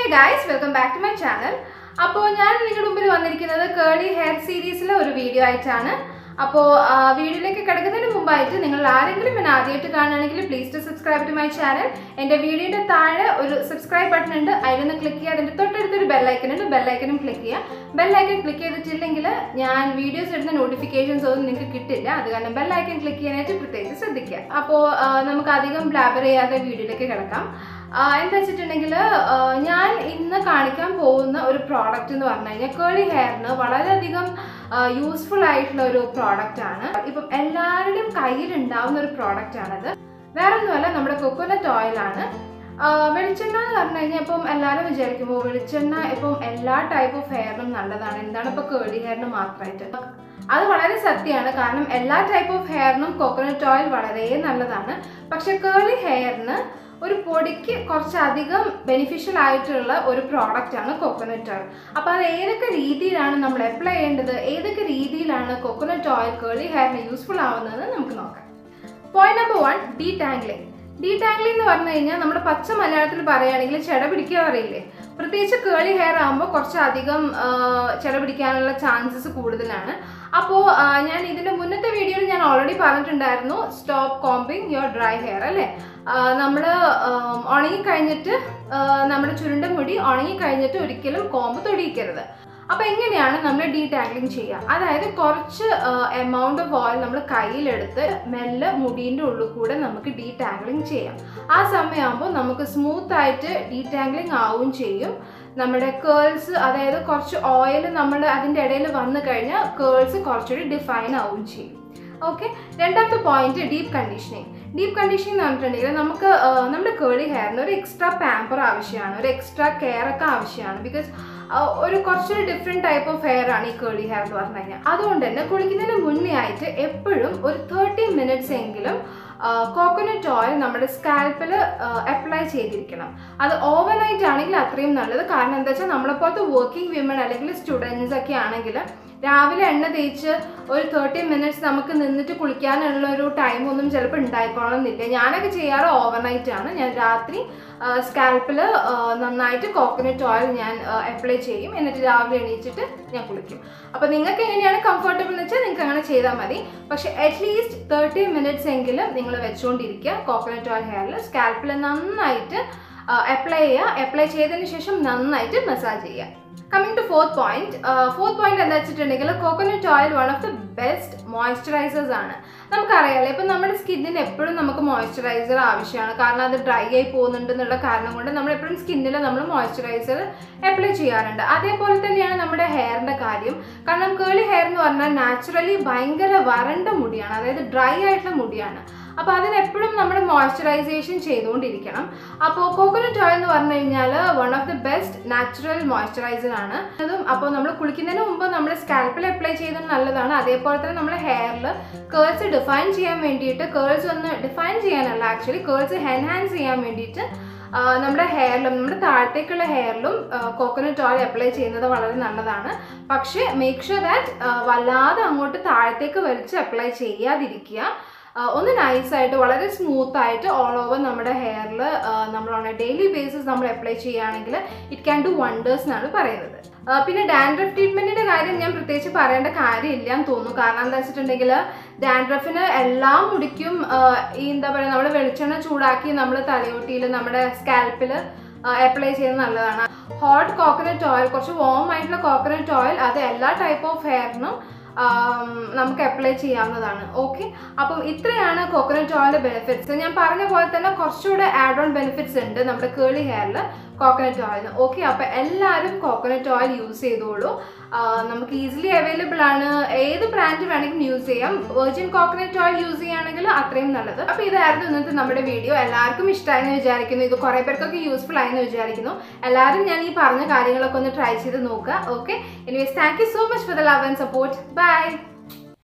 hey guys welcome back to my channel അപ്പോൾ ഞാൻ നിങ്ങളുടെ മുമ്പിൽ വന്നിരിക്കുന്നത് കേളി ഹെയർ സീരീസിലെ ഒരു വീഡിയോ ആയിട്ടാണ് അപ്പോൾ വീഡിയോയിലേക്ക് കിടക്കുന്നതിന് മുമ്പായിട്ട് നിങ്ങൾ ആരെങ്കിലും എന്നെ ആദ്യമായിട്ട് കാണുകയാണെങ്കിൽ please to subscribe to my channel എൻ്റെ വീഡിയോയുടെ താഴെ ഒരു സബ്സ്ക്രൈബ് ബട്ടൺ ഉണ്ട് അതിലൊന്ന് ക്ലിക്ക് ചെയ്യുക അതിൻ്റെ തൊട്ടടുത്തൊരു ബെല്ലൈക്കൻ ഉണ്ട് ബെല്ലൈക്കനും ക്ലിക്ക് ചെയ്യുക ബെല്ലൈക്കൻ ക്ലിക്ക് ചെയ്തിട്ടില്ലെങ്കിൽ ഞാൻ വീഡിയോസ് ഇടുന്ന നോട്ടിഫിക്കേഷൻസ് ഒന്നും നിങ്ങൾക്ക് കിട്ടില്ല അത് കാരണം ബെല്ലൈക്കൻ ക്ലിക്ക് ചെയ്യാനായിട്ട് പ്രത്യേകിച്ച് ശ്രദ്ധിക്കുക അപ്പോൾ നമുക്ക് അധികം ബ്ലാബർ ചെയ്യാതെ വീഡിയോയിലേക്ക് കിടക്കാം ആ, എന്താ വെച്ചിട്ടുണ്ടെങ്കിൽ ഞാൻ ഇന്ന് കാണിക്കാൻ പോകുന്ന ഒരു പ്രോഡക്റ്റ് എന്ന് പറഞ്ഞു കഴിഞ്ഞാൽ കേളി ഹെയറിന് വളരെയധികം യൂസ്ഫുൾ ആയിട്ടുള്ള ഒരു പ്രോഡക്റ്റ് ആണ് ഇപ്പം എല്ലാവരുടെയും കയ്യിലുണ്ടാവുന്ന ഒരു പ്രോഡക്റ്റ് ആണത് വേറെ ഒന്നുമല്ല നമ്മുടെ കൊക്കോനട്ട് ഓയിലാണ് വെളിച്ചെണ്ണ എന്ന് പറഞ്ഞു കഴിഞ്ഞാൽ ഇപ്പം എല്ലാവരും വിചാരിക്കുമ്പോൾ വെളിച്ചെണ്ണ ഇപ്പം എല്ലാ ടൈപ്പ് ഓഫ് ഹെയറിനും നല്ലതാണ് എന്താണ് ഇപ്പോൾ കേളി ഹെയറിന് മാത്രമായിട്ട് അത് വളരെ സത്യമാണ് കാരണം എല്ലാ ടൈപ്പ് ഓഫ് ഹെയറിനും കോക്കനട്ട് ഓയിൽ വളരെ നല്ലതാണ് പക്ഷെ കേളി ഹെയറിന് ഒരു പൊടിക്ക് കുറച്ചധികം ബെനിഫിഷ്യൽ ആയിട്ടുള്ള ഒരു പ്രോഡക്റ്റ് ആണ് കോക്കനട്ട് ഓയിൽ അപ്പോൾ അത് ഏതൊക്കെ രീതിയിലാണ് നമ്മൾ അപ്ലൈ ചെയ്യേണ്ടത് ഏതൊക്കെ രീതിയിലാണ് കോക്കനട്ട് ഓയിൽ കേളി ഹെയറിന് യൂസ്ഫുൾ ആവുന്നത് നമുക്ക് നോക്കാം point number one detangling detangling എന്ന് പറഞ്ഞു കഴിഞ്ഞാൽ നമ്മുടെ പച്ച മലയാളത്തിൽ പറയുകയാണെങ്കിൽ ചെട പിടിക്കുക പറയില്ലേ പ്രത്യേകിച്ച് കേളി ഹെയർ ആകുമ്പോൾ കുറച്ചധികം ആ, ചെട പിടിക്കാനുള്ള ചാൻസസ് കൂടുതലാണ് അപ്പോൾ ഞാൻ ഇതിൻ്റെ മുന്നത്തെ വീഡിയോയിൽ ഞാൻ ഓൾറെഡി പറഞ്ഞിട്ടുണ്ടായിരുന്നു stop combing your dry hair അല്ലേ നമ്മൾ ഉണങ്ങിക്കഴിഞ്ഞിട്ട് ആ, നമ്മുടെ ചുരുണ്ട മുടി ഉണങ്ങിക്കഴിഞ്ഞിട്ട് ഒരിക്കലും കോമ്പ് തൊടിയിക്കരുത് അപ്പോൾ എങ്ങനെയാണ് നമ്മൾ ഡീടാഗ്ലിംഗ് ചെയ്യുക അതായത് കുറച്ച് എമൗണ്ട് ഓഫ് ഓയിൽ നമ്മൾ കയ്യിലെടുത്ത് മെല്ലെ മുടീൻ്റെ ഉള്ളിൽ കൂടെ നമുക്ക് ഡീടാഗ്ലിംഗ് ചെയ്യാം ആ സമയമാകുമ്പോൾ നമുക്ക് സ്മൂത്ത് ആയിട്ട് ഡീടാഗ്ലിംഗ് ആവുകയും ചെയ്യും നമ്മുടെ കേൾസ് അതായത് കുറച്ച് ഓയിൽ നമ്മൾ അതിൻ്റെ ഇടയിൽ വന്നു കഴിഞ്ഞാൽ കേൾസ് കുറച്ചുകൂടി ഡിഫൈൻ ആവുകയും ചെയ്യും ഓക്കെ രണ്ടാമത്തെ point deep conditioning deep conditioning എന്ന് പറഞ്ഞിട്ടുണ്ടെങ്കിൽ നമുക്ക് ആ, നമ്മുടെ കേളി ഹെയറിന് ഒരു എക്സ്ട്രാ പാമ്പർ ആവശ്യമാണ് ഒരു എക്സ്ട്രാ കെയർ ഒക്കെ ആവശ്യമാണ് ബിക്കോസ് ഒരു കുറച്ചൊരു ഡിഫറെൻറ്റ് ടൈപ്പ് ഓഫ് ഹെയർ ആണ് ഈ കേളി ഹെയർ എന്ന് പറഞ്ഞു കഴിഞ്ഞാൽ അതുകൊണ്ട് തന്നെ കുളിക്കുന്നതിന് മുന്നേ ആയിട്ട് എപ്പോഴും ഒരു തേർട്ടി മിനിറ്റ്സ് എങ്കിലും കോക്കനട്ട് ഓയിൽ നമ്മുടെ സ്കാൽപ്പിൽ അപ്ലൈ ചെയ്തിരിക്കണം അത് ഓവർനൈറ്റ് ആണെങ്കിൽ അത്രയും നല്ലത് കാരണം എന്താ വെച്ചാൽ നമ്മളെപ്പോലത്തെ വർക്കിംഗ് വിമൻ അല്ലെങ്കിൽ സ്റ്റുഡൻസ് ഒക്കെ ആണെങ്കിൽ രാവിലെ എണ്ണ തേച്ച് ഒരു തേർട്ടി മിനിറ്റ്സ് നമുക്ക് നിന്നിട്ട് കുളിക്കാനുള്ള ഒരു ടൈം ഒന്നും ചിലപ്പോൾ ഉണ്ടായിക്കോളണമെന്നില്ല ഞാനൊക്കെ ചെയ്യാറ് ഓവർനൈറ്റ് ആണ് ഞാൻ രാത്രി സ്കാൽപ്പിൽ നന്നായിട്ട് കോക്കനട്ട് ഓയിൽ ഞാൻ അപ്ലൈ ചെയ്യും എന്നിട്ട് രാവിലെ എണീച്ചിട്ട് ഞാൻ കുളിക്കും അപ്പോൾ നിങ്ങൾക്ക് എങ്ങനെയാണ് കംഫർട്ടബിൾ എന്ന് വെച്ചാൽ നിങ്ങൾക്ക് അങ്ങനെ ചെയ്താൽ മതി പക്ഷേ അറ്റ്ലീസ്റ്റ് തേർട്ടി മിനിറ്റ്സ് എങ്കിലും നിങ്ങൾ വെച്ചുകൊണ്ടിരിക്കുക കോക്കനട്ട് ഓയിൽ ഹെയറിൽ സ്കാൽപ്പിൽ നന്നായിട്ട് അപ്ലൈ ചെയ്യുക അപ്ലൈ ചെയ്തതിന് ശേഷം നന്നായിട്ട് മസാജ് ചെയ്യുക coming to fourth point fourth point എന്താ വെച്ചിട്ടുണ്ടെങ്കിൽ coconut oil one of the best moisturisers ആണ് നമുക്കറിയാലോ ഇപ്പം നമ്മുടെ സ്കിന്നിന് എപ്പോഴും നമുക്ക് മോയ്സ്ചറൈസർ ആവശ്യമാണ് കാരണം അത് ഡ്രൈ ആയി പോകുന്നുണ്ട് എന്നുള്ള കാരണം കൊണ്ട് നമ്മൾ എപ്പോഴും സ്കിന്നിൽ നമ്മൾ മോയ്സ്ചറൈസർ അപ്ലൈ ചെയ്യാറുണ്ട് അതേപോലെ തന്നെയാണ് നമ്മുടെ ഹെയറിൻ്റെ കാര്യം കാരണം കേളി ഹെയർ എന്ന് പറഞ്ഞാൽ നാച്ചുറലി ഭയങ്കര വരണ്ട മുടിയാണ് അതായത് ഡ്രൈ ആയിട്ടുള്ള മുടിയാണ് അപ്പോൾ അതിനെപ്പോഴും നമ്മൾ മോയ്സ്ചറൈസേഷൻ ചെയ്തുകൊണ്ടിരിക്കണം അപ്പോൾ കോക്കനട്ട് ഓയിൽ എന്ന് പറഞ്ഞു കഴിഞ്ഞാൽ one of the best natural moisturiser ആണ് അതും അപ്പോൾ നമ്മൾ കുളിക്കുന്നതിന് മുമ്പ് നമ്മൾ സ്കാൽപ്പിൽ അപ്ലൈ ചെയ്യുന്നത് നല്ലതാണ് അതേപോലെ തന്നെ നമ്മുടെ ഹെയറിൽ കേൾസ് ഡിഫൈൻ ചെയ്യാൻ വേണ്ടിയിട്ട് കേൾസ് ഒന്ന് ഡിഫൈൻ ചെയ്യാനല്ല ആക്ച്വലി കേൾസ് എൻഹാൻസ് ചെയ്യാൻ വേണ്ടിയിട്ട് ആ, നമ്മുടെ ഹെയറിലും നമ്മുടെ താഴത്തേക്കുള്ള ഹെയറിലും കോക്കനട്ട് ഓയിൽ അപ്ലൈ ചെയ്യുന്നത് വളരെ നല്ലതാണ് പക്ഷേ മേക്ക് ഷുവർ ദാറ്റ് വല്ലാതെ അങ്ങോട്ട് താഴത്തേക്ക് വലിച്ച് അപ്ലൈ ചെയ്യാതിരിക്കുക ആ, ഒന്ന് നൈസായിട്ട് വളരെ സ്മൂത്ത് ആയിട്ട് ഓൾ ഓവർ നമ്മുടെ ഹെയറിൽ നമ്മൾ ഓൺ എ ഡെയിലി ബേസിസ് നമ്മൾ അപ്ലൈ ചെയ്യുകയാണെങ്കിൽ ഇറ്റ് ക്യാൻ ഡു വണ്ടേഴ്സ് എന്നാണ് പറയുന്നത് ആ, പിന്നെ ഡാൻഡ്രഫ് ട്രീറ്റ്മെന്റിന്റെ കാര്യം ഞാൻ പ്രത്യേകിച്ച് പറയേണ്ട കാര്യമില്ല എന്ന് തോന്നുന്നു കാരണം എന്താ വെച്ചിട്ടുണ്ടെങ്കിൽ ഡാൻഡ്രഫിന് എല്ലാ മുടിക്കും ആ, ഈ എന്താ പറയുക നമ്മൾ വെളിച്ചെണ്ണ ചൂടാക്കി നമ്മൾ തലയോട്ടിയിൽ നമ്മുടെ സ്കാൽപ്പിൽ അപ്ലൈ ചെയ്യുന്നത് നല്ലതാണ് ഹോട്ട് കോക്കനട്ട് ഓയിൽ കുറച്ച് വോം ആയിട്ടുള്ള കോക്കനട്ട് ഓയിൽ അത് എല്ലാ ടൈപ്പ് ഓഫ് ഹെയറിനും ആം, നമുക്ക് അപ്ലൈ ചെയ്യാവുന്നതാണ് ഓക്കെ അപ്പം ഇത്രയാണ് കോക്കനട്ട് ഓയിലിൻ്റെ ബെനിഫിറ്റ്സ് ഞാൻ പറഞ്ഞ പോലെ തന്നെ കുറച്ചുകൂടെ ആഡ് ഓൺ ബെനിഫിറ്റ്സ് ഉണ്ട് നമ്മുടെ കേളി ഹെയറിൽ കോക്കനട്ട് ഓയിൽ ഓക്കെ അപ്പം എല്ലാവരും കോക്കനട്ട് ഓയിൽ യൂസ് ചെയ്തോളൂ ആ, നമുക്ക് ഈസിലി അവൈലബിൾ ആണ് ഏത് ബ്രാൻഡ് വേണമെങ്കിലും യൂസ് ചെയ്യാം വെർജിൻ കോക്കനട്ട് ഓയിൽ യൂസ് ചെയ്യുകയാണെങ്കിൽ അത്രയും നല്ലത് അപ്പോൾ ഇതായിരുന്നു ഇന്നത്തെ നമ്മുടെ വീഡിയോ എല്ലാവർക്കും ഇഷ്ടമായെന്ന് വിചാരിക്കുന്നു ഇത് കുറേ പേർക്കൊക്കെ യൂസ്ഫുൾ ആയെന്ന് വിചാരിക്കുന്നു എല്ലാവരും ഞാൻ ഈ പറഞ്ഞ കാര്യങ്ങളൊക്കെ ഒന്ന് ട്രൈ ചെയ്ത് നോക്കുക okay anyways thank you so much for the love and support by